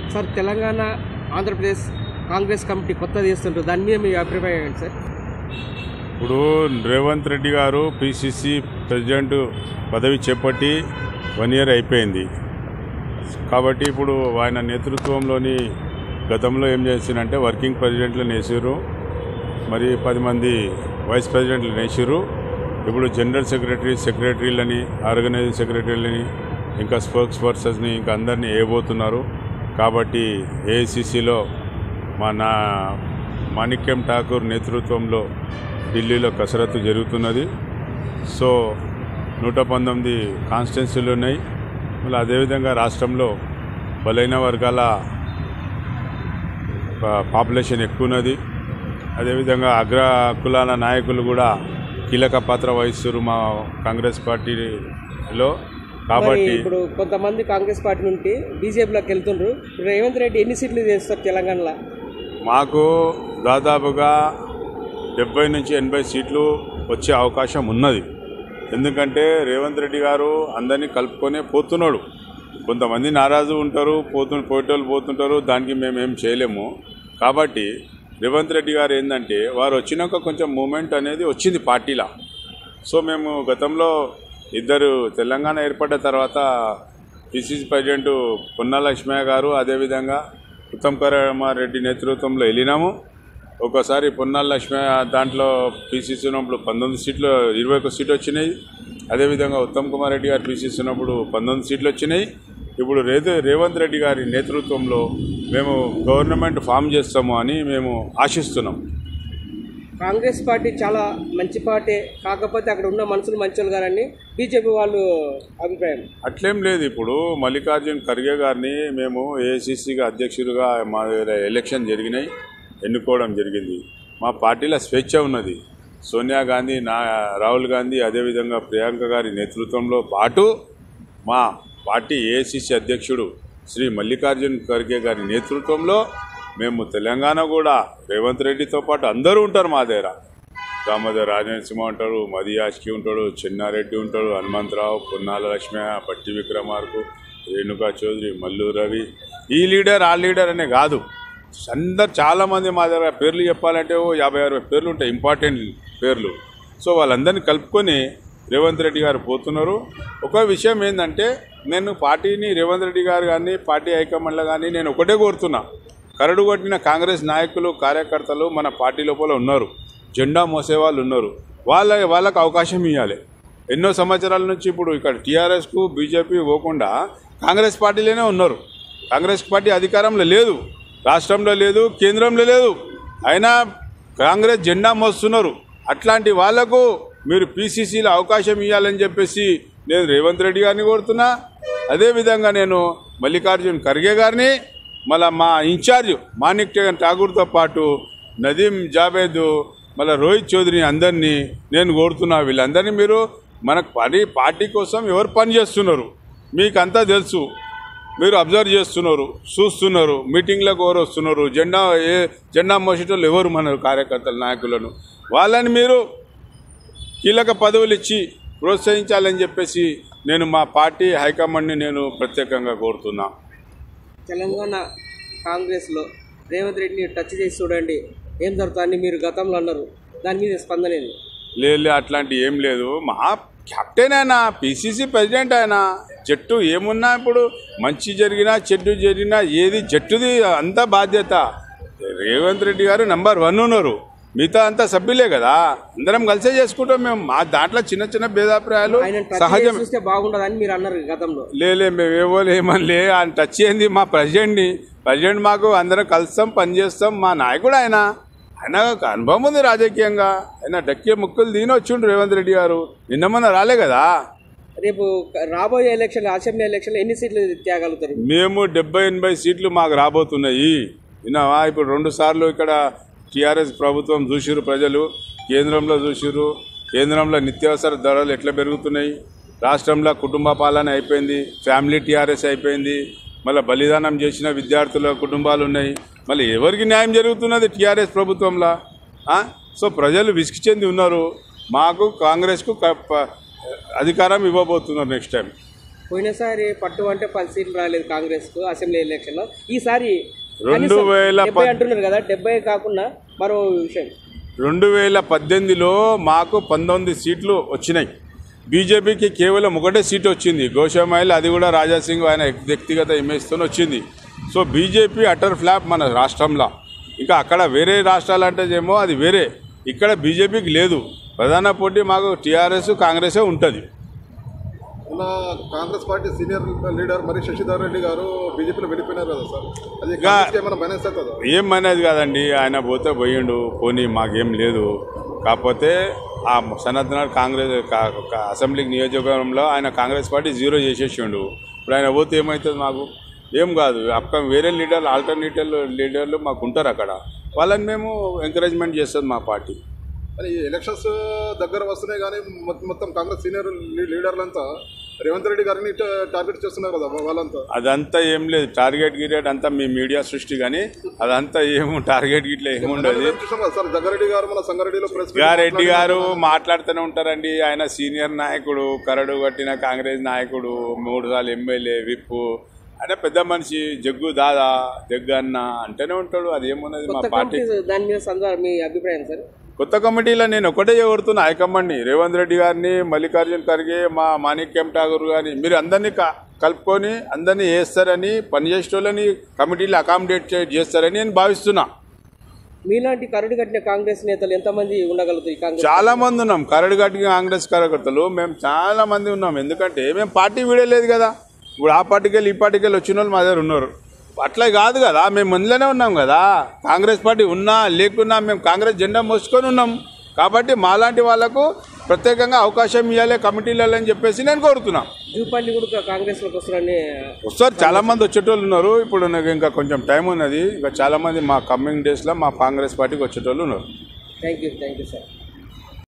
Sir Telangana Andhra Pradesh Congress committee కొత్తది చేస్తుంటారు దాని మీద మీ అభిప్రాయం ఏంటి సార్ ఇప్పుడు రేవంత్ రెడ్డి గారు పిసిసి ప్రెసిడెంట్ పదవి చేపట్టి వన్ ఇయర్ అయిపోయింది కాబట్టి ఇప్పుడు ఆయన నేతృత్వంలోని గతంలో ఏం చేసిందంటే వర్కింగ్ ప్రెసిడెంట్లను వేసారు మరి పది మంది వైస్ ప్రెసిడెంట్లు వేసారు ఇప్పుడు జనరల్ సెక్రటరీ సెక్రటరీలని ఆర్గనైజింగ్ సెక్రటరీలని ఇంకా స్పోక్స్ పర్సన్స్ని ఇంకా అందరినీ వేయబోతున్నారు కాబట్టి ఏఐసిసిలో మా నా మాణిక్యం ఠాకూర్ నేతృత్వంలో ఢిల్లీలో కసరత్తు జరుగుతున్నది సో నూట పంతొమ్మిది కాన్స్టిట్యున్సీలు ఉన్నాయి మళ్ళీ అదేవిధంగా రాష్ట్రంలో బలైన వర్గాల పా- పాపులేషన్ ఎక్కువ ఉన్నది అదేవిధంగా అగ్ర కులాల నాయకులు కూడా కీలక పాత్ర వహిస్తున్నారు మా కాంగ్రెస్ పార్టీలో మరి కాబట్టి ఇప్పుడు కొంతమంది కాంగ్రెస్ పార్టీ నుండి బీజేపీలోకి వెళ్తుండ్రు ఇప్పుడు రేవంత్ రెడ్డి ఎన్ని సీట్లు చేస్తారు తెలంగాణలో మాకు దాదాపుగా డెబ్బై నుంచి ఎనభై సీట్లు వచ్చే అవకాశం ఉన్నది ఎందుకంటే రేవంత్ రెడ్డి గారు అందరినీ కలుపుకొనే పోతున్నాడు కొంతమంది నారాజు ఉంటారు పోతు పోయేటోళ్ళు పోతుంటారు దానికి మేము ఏం చేయలేము కాబట్టి రేవంత్ రెడ్డి గారు ఏంటంటే వారు వచ్చినాక కొంచెం మూమెంట్ అనేది వచ్చింది పార్టీలో సో మేము గతంలో ఇద్దరు తెలంగాణ ఏర్పడ్డ తర్వాత పిసిసి ప్రెసిడెంట్ పొన్నా లక్ష్మయ్య గారు అదేవిధంగా ఉత్తమ్ కుమార్ రెడ్డి నేతృత్వంలో వెళ్ళినాము ఒకసారి పొన్నాల లక్ష్మయ్య దాంట్లో పిసిసి ఉన్నప్పుడు పంతొమ్మిది సీట్లు ఇరవై ఒక్క సీట్లు వచ్చినాయి అదేవిధంగా ఉత్తమ్ కుమార్ రెడ్డి గారు పిసిసి ఉన్నప్పుడు పంతొమ్మిది సీట్లు వచ్చినాయి ఇప్పుడు రేత రేవంత్ రెడ్డి గారి నేతృత్వంలో మేము గవర్నమెంట్ ఫామ్ చేస్తాము అని మేము ఆశిస్తున్నాం కాంగ్రెస్ పార్టీ చాలా మంచి పార్టీ కాకపోతే అక్కడ ఉన్న మనుషులు మంచోళ్ళు గారని బీజేపీ వాళ్ళు అభిప్రాయం అట్లేం లేదు ఇప్పుడు మల్లికార్జున్ ఖర్గే గారిని మేము ఏఐసిసిగా అధ్యక్షుడిగా మా దగ్గర ఎలక్షన్ జరిగినాయి ఎన్నుకోవడం జరిగింది మా పార్టీలో స్వేచ్ఛ ఉన్నది సోనియా గాంధీ నా రాహుల్ గాంధీ అదేవిధంగా ప్రియాంక గారి నేతృత్వంలో పాటు మా పార్టీ ఏఐసిసి అధ్యక్షుడు శ్రీ మల్లికార్జున్ ఖర్గే గారి నేతృత్వంలో మేము తెలంగాణ కూడా రేవంత్ రెడ్డితో పాటు అందరూ ఉంటారు మా దగ్గర దామోదర్ రాజనరసింహ ఉంటాడు మదియాష్కి ఉంటాడు చెన్నారెడ్డి ఉంటాడు హనుమంతరావు పొన్నాల లక్ష్మయ్య పట్టి విక్రమార్కు రేణుకా చౌదరి మల్లు రవి ఈ లీడర్ ఆ లీడర్ అనే కాదు అందరు చాలామంది మా దగ్గర పేర్లు చెప్పాలంటే ఓ యాభై అరవై పేర్లు ఉంటాయి ఇంపార్టెంట్ పేర్లు సో వాళ్ళందరినీ కలుపుకొని రేవంత్ రెడ్డి గారు పోతున్నారు ఒక విషయం ఏంటంటే నేను పార్టీని రేవంత్ రెడ్డి గారు కానీ పార్టీ హైకమాండ్లో కానీ నేను ఒకటే కోరుతున్నా కరడు కొట్టిన కాంగ్రెస్ నాయకులు కార్యకర్తలు మన పార్టీ లోపల ఉన్నారు జెండా మోసే వాళ్ళు ఉన్నారు వాళ్ళ వాళ్ళకు అవకాశం ఇవ్వాలి ఎన్నో సంవత్సరాల నుంచి ఇప్పుడు ఇక్కడ టీఆర్ఎస్కు బీజేపీ పోకుండా కాంగ్రెస్ పార్టీలోనే ఉన్నారు కాంగ్రెస్ పార్టీ అధికారంలో లేదు రాష్ట్రంలో లేదు కేంద్రంలో లేదు అయినా కాంగ్రెస్ జెండా మోస్తున్నారు అట్లాంటి వాళ్లకు మీరు పీసీసీలో అవకాశం ఇవ్వాలని చెప్పేసి నేను రేవంత్ రెడ్డి గారిని కోరుతున్నా అదేవిధంగా నేను మల్లికార్జున్ ఖర్గే గారిని మళ్ళా మా ఇన్ఛార్జ్ మాణిక్ ఠాగూర్తో పాటు నదీం జావేద్ మళ్ళీ రోహిత్ చౌదరి అందరినీ నేను కోరుతున్నా వీళ్ళందరినీ మీరు మనకు పార్టీ పార్టీ కోసం ఎవరు పని చేస్తున్నారు మీకు అంతా తెలుసు మీరు అబ్జర్వ్ చేస్తున్నారు చూస్తున్నారు మీటింగ్లకు ఎవరు వస్తున్నారు జెండా ఏ జెండా మోసేటోళ్ళు ఎవరు మన కార్యకర్తల నాయకులను వాళ్ళని మీరు కీలక పదవులు ఇచ్చి ప్రోత్సహించాలని చెప్పేసి నేను మా పార్టీ హైకమాండ్ని నేను ప్రత్యేకంగా కోరుతున్నా తెలంగాణ కాంగ్రెస్లో రేవంత్ రెడ్డిని టచ్ చేసి చూడండి ఏం జరుగుతుందని మీరు గతంలో అన్నారు దాని మీద స్పందన ఏంది లేదు అట్లాంటి ఏం లేదు మా కెప్టెన్ ఆయన పిసిసి ప్రెసిడెంట్ ఆయన జట్టు ఏమున్నా ఇప్పుడు మంచి జరిగినా చెడ్డు జరిగినా ఏది జట్టుది అంతా బాధ్యత రేవంత్ రెడ్డి గారు నంబర్ వన్ ఉన్నారు మిగతా అంతా సభ్యులే కదా అందరం కలిసే చేసుకుంటాం మేము మా దాంట్లో చిన్న చిన్న భేదాభిప్రాయాలు ఆయన టచ్ సహజం చేసి చూస్తే బాగుండదని మీరు అన్నారు గతంలో లేలే మేము ఏవో ఏమని లే ఆయన టచ్ అయింది మా ప్రెసిడెంట్ని ప్రెసిడెంట్ మాకు అందరం కలుస్తాం పనిచేస్తాం మా నాయకుడు ఆయన ఆయన ఒక అనుభవం ఉంది రాజకీయంగా ఆయన డక్కే ముక్కులు దీని వచ్చిండు రేవంత్ రెడ్డి గారు నిన్న మొన్న రాలే కదా రేపు రాబోయే ఎలక్షన్ అసెంబ్లీ ఎలక్షన్ ఎన్ని సీట్లు తేగలుగుతారు మేము డెబ్బై ఎనభై సీట్లు మాకు రాబోతున్నాయి విన్నావా ఇప్పుడు రెండు సార్లు ఇక్కడ టీఆర్ఎస్ ప్రభుత్వం చూసిరు ప్రజలు కేంద్రంలో చూసిరు కేంద్రంలో నిత్యావసర ధరలు ఎట్లా పెరుగుతున్నాయి రాష్ట్రంలో కుటుంబ పాలన అయిపోయింది ఫ్యామిలీ టీఆర్ఎస్ అయిపోయింది మళ్ళీ బలిదానం చేసిన విద్యార్థుల కుటుంబాలు ఉన్నాయి మళ్ళీ ఎవరికి న్యాయం జరుగుతున్నది టీఆర్ఎస్ ప్రభుత్వంలో ఆ? సో ప్రజలు విసిగి చెంది ఉన్నారు మాకు కాంగ్రెస్కు క- ప- అధికారం ఇవ్వబోతున్నారు నెక్స్ట్ టైం పోయినసారి పట్టు అంటే పది సీట్లు రాలేదు కాంగ్రెస్కు అసెంబ్లీ ఎలక్షన్లో ఈసారి రెండు కనీసం వేల డెబ్బై అంటున్నారు కదా డెబ్బై కాకుండా మరో విషయం రెండు వేల పద్దెనిమిదిలో మాకు పంతొమ్మిది సీట్లు వచ్చినాయి బీజేపీకి కేవలం ఒకటే సీట్ వచ్చింది గోషామాయిల్ అది కూడా రాజాసింగ్ ఆయన వ్యక్తిగత ఇమేజ్తో వచ్చింది సో బీజేపీ అటర్ ఫ్లాప్ మన రాష్ట్రంలో ఇంకా అక్కడ వేరే రాష్ట్రాలు అంటే ఏమో అది వేరే ఇక్కడ బీజేపీకి లేదు ప్రధాన పోటీ మాకు టీఆర్ఎస్ కాంగ్రెసే ఉంటుంది మన కాంగ్రెస్ పార్టీ సీనియర్ లీడర్ మరి శశిధర్ రెడ్డి గారు బీజేపీలో వెళ్ళిపోయినారు కదా సార్ అది కాంగ్రెస్కి ఏమైనా మైనస్ అవుతుందా ఏమనేది కాదండి ఆయన పోతే పోయిండు పోనీ మాకేం లేదు కాకపోతే ఆ సనత్నాథ్ కాంగ్రెస్ కా- కా- అసెంబ్లీ నియోజకవర్గంలో ఆయన కాంగ్రెస్ పార్టీ జీరో చేసేసిండు ఇప్పుడు ఆయన పోతే ఏమవుతుంది మాకు ఏం కాదు అక్కడ వేరే లీడర్లు ఆల్టర్నేటివ్ లీడర్లు మాకు ఉంటారు అక్కడ వాళ్ళని మేము ఎంకరేజ్మెంట్ చేస్తుంది మా పార్టీ అని ఈ ఎలక్షన్స్ దగ్గర వస్తున్నాయి కానీ మొత్తం మొత్తం కాంగ్రెస్ సీనియర్ లీ- లీడర్లంతా రేవంత్ రెడ్డి గారిని ట- టార్గెట్ చేస్తున్నారు కదా వాళ్ళంతా అదంతా ఏం లేదు టార్గెట్ గిరెట్ అంతా మీ మీడియా సృష్టి కానీ అదంతా ఏమో టార్గెట్ గిట్లా ఏముండదు మనం చూసాం కదా సార్ జగ్గారెడ్డి గారు మన సంగారెడ్డిలో ప్రెస్ మీట్ గారెడ్డి గారు మాట్లాడుతూనే ఉంటారండి ఆయన సీనియర్ నాయకుడు కరడు కట్టిన కాంగ్రెస్ నాయకుడు మూడు సార్లు ఎమ్మెల్యే విప్పు ఆయన పెద్ద మనిషి జగ్గు దాదా జగ్గు అన్న అంటేనే ఉంటాడు అది ఏమున్నది మా కొత్త పార్టీ కమిటీ దాని మీద సందా మీ అభిప్రాయం సార్ కొత్త కమిటీలో నేను ఒకటే ఎవరుతున్నా హైకమాండ్ని రేవంత్ రెడ్డి గారిని మల్లికార్జున్ ఖర్గే మా మాణిక్యం ఠాగూర్ గారిని మీరు అందరినీ క- కలుపుకొని అందరినీ వేస్తారని పనిచేసేటోళ్ళని కమిటీలో అకామిడేట్ చేస్తారని నేను భావిస్తున్నా మీలాంటి కరడు కట్టిన కాంగ్రెస్ నేతలు ఎంతమంది ఉండగలుగుతారు ఈ కాంగ్రెస్ చాలా మంది ఉన్నాం కరడు కట్టిన కాంగ్రెస్ కార్యకర్తలు మేము చాలా మంది ఉన్నాం ఎందుకంటే మేము పార్టీ వీడలేదు కదా ఇప్పుడు ఆ పార్టీకి వెళ్ళి ఈ పార్టీకి వెళ్ళి వచ్చిన వాళ్ళు మా దగ్గర ఉన్నారు అట్లా కాదు కదా మేము మందిలోనే ఉన్నాం కదా కాంగ్రెస్ పార్టీ ఉన్నా లేకున్నా మేము కాంగ్రెస్ జెండా మోసుకొని ఉన్నాం కాబట్టి మాలాంటి వాళ్ళకు ప్రత్యేకంగా అవకాశం ఇవ్వాలి కమిటీలలో అని చెప్పేసి నేను కోరుతున్నా జూపల్లి కూడా కాంగ్రెస్లోకి వస్తారని వస్తారు చాలా మంది వచ్చేటోళ్ళు ఉన్నారు ఇప్పుడు నాకు ఇంకా కొంచెం టైం ఉన్నది ఇంకా చాలా మంది మా కమింగ్ డేస్లో మా కాంగ్రెస్ పార్టీకి వచ్చేటోళ్ళు ఉన్నారు thank you thank you sir